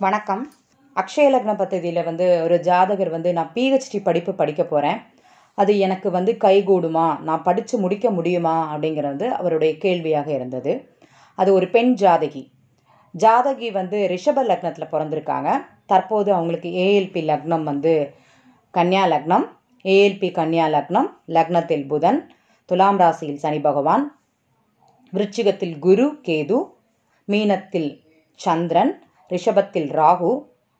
வணக்கம் அக்ஷய லக்ன பദ്ധதியில் வந்து ஒரு ஜாதகர் வந்து நான் பிஹெச்டி படிப்பு படிக்க போகிறேன் அது எனக்கு வந்து கைகூடுமா நான் படித்து முடிக்க முடியுமா அப்படிங்கிறது அவருடைய கேள்வியாக இருந்தது அது ஒரு பெண் ஜாதகி ஜாதகி வந்து ரிஷப லக்னத்தில் பிறந்திருக்காங்க தற்போது அவங்களுக்கு ஏஎல்பி லக்னம் வந்து கன்னியா லக்னம் ஏஎல்பி கன்னியா லக்னம் லக்னத்தில் புதன் துலாம் ராசியில் சனி பகவான் விருச்சிகத்தில் குரு கேது மீனத்தில் சந்திரன் ரிஷபத்தில் ராகு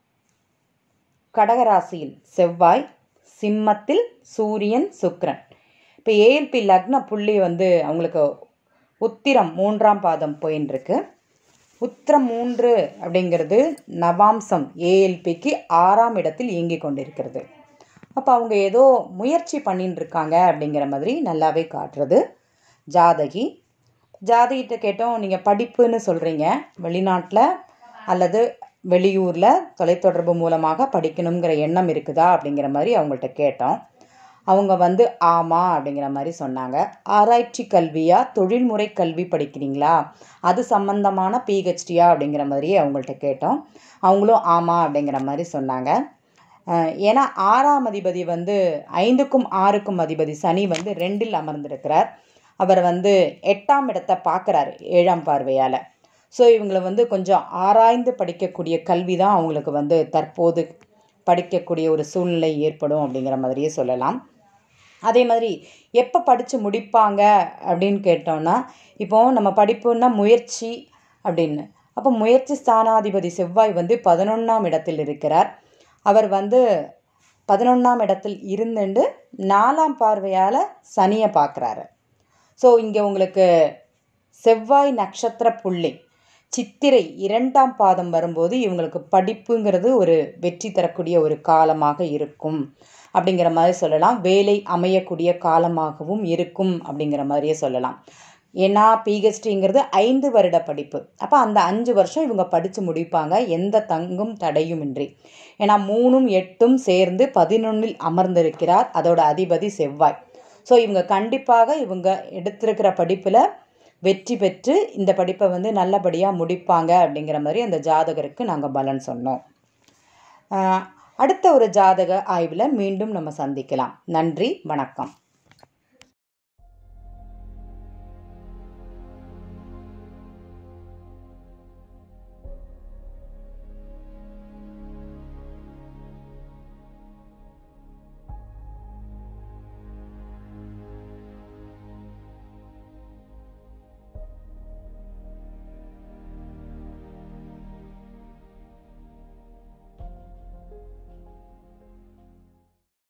கடகராசியில் செவ்வாய் சிம்மத்தில் சூரியன் சுக்கிரன் இப்போ ஏஎல்பி லக்ன புள்ளி வந்து அவங்களுக்கு உத்திரம் மூன்றாம் பாதம் போயின்னு இருக்கு உத்திரம் மூன்று அப்படிங்கிறது நவாம்சம் ஏஎல்பிக்கு ஆறாம் இடத்தில் இயங்கி கொண்டிருக்கிறது அப்போ அவங்க ஏதோ முயற்சி பண்ணின்னு இருக்காங்க அப்படிங்கிற மாதிரி நல்லாவே காட்டுறது ஜாதகி ஜாதகிட்ட கேட்டோம் நீங்கள் படிப்புன்னு சொல்கிறீங்க வெளிநாட்டில் அல்லது வெளியூரில் தொலைத்தொடர்பு மூலமாக படிக்கணுங்கிற எண்ணம் இருக்குதா அப்படிங்கிற மாதிரி அவங்கள்ட்ட கேட்டோம் அவங்க வந்து ஆமாம் அப்படிங்கிற மாதிரி சொன்னாங்க ஆராய்ச்சி கல்வியா தொழில்முறை கல்வி படிக்கிறீங்களா அது சம்பந்தமான பிஹெச்டியா அப்படிங்கிற மாதிரியே அவங்கள்ட்ட கேட்டோம் அவங்களும் ஆமாம் அப்படிங்கிற மாதிரி சொன்னாங்க அஹ் ஏன்னா ஆறாம் அதிபதி வந்து ஐந்துக்கும் ஆறுக்கும் அதிபதி சனி வந்து ரெண்டில் அமர்ந்திருக்கிறார் அவர் வந்து எட்டாம் இடத்தை பார்க்குறாரு ஏழாம் பார்வையால் ஸோ இவங்களை வந்து கொஞ்சம் ஆராய்ந்து படிக்கக்கூடிய கல்வி தான் அவங்களுக்கு வந்து தற்போது படிக்கக்கூடிய ஒரு சூழ்நிலை ஏற்படும் அப்படிங்கிற மாதிரியே சொல்லலாம் அதே மாதிரி எப்போ படித்து முடிப்பாங்க அப்படின்னு கேட்டோம்னா இப்போ நம்ம படிப்புன்னா முயற்சி அப்படின்னு அப்போ முயற்சி ஸ்தானாதிபதி செவ்வாய் வந்து பதினொன்றாம் இடத்தில் இருக்கிறார் அவர் வந்து பதினொன்றாம் இடத்தில் இருந்துட்டு நாலாம் பார்வையால் சனியை பார்க்குறாரு ஸோ இங்கே உங்களுக்கு செவ்வாய் நட்சத்திர புள்ளி சித்திரை இரண்டாம் பாதம் வரும்போது இவங்களுக்கு படிப்புங்கிறது ஒரு வெற்றி தரக்கூடிய ஒரு காலமாக இருக்கும் அப்படிங்கிற மாதிரி சொல்லலாம் வேலை அமையக்கூடிய காலமாகவும் இருக்கும் அப்படிங்கிற மாதிரியே சொல்லலாம் ஏன்னா பிஹெச்டிங்கிறது ஐந்து வருட படிப்பு அப்போ அந்த அஞ்சு வருஷம் இவங்க படித்து முடிப்பாங்க எந்த தங்கும் தடையுமின்றி ஏன்னா மூணும் எட்டும் சேர்ந்து பதினொன்றில் அமர்ந்திருக்கிறார் அதோட அதிபதி செவ்வாய் ஸோ இவங்க கண்டிப்பாக இவங்க எடுத்திருக்கிற படிப்பில் வெற்றி பெற்று இந்த படிப்பை வந்து நல்லபடியாக முடிப்பாங்க அப்படிங்கிற மாதிரி அந்த ஜாதகருக்கு நாங்கள் பலன் சொன்னோம் ஆஹ் அடுத்த ஒரு ஜாதக ஆய்வில் மீண்டும் நம்ம சந்திக்கலாம் நன்றி வணக்கம்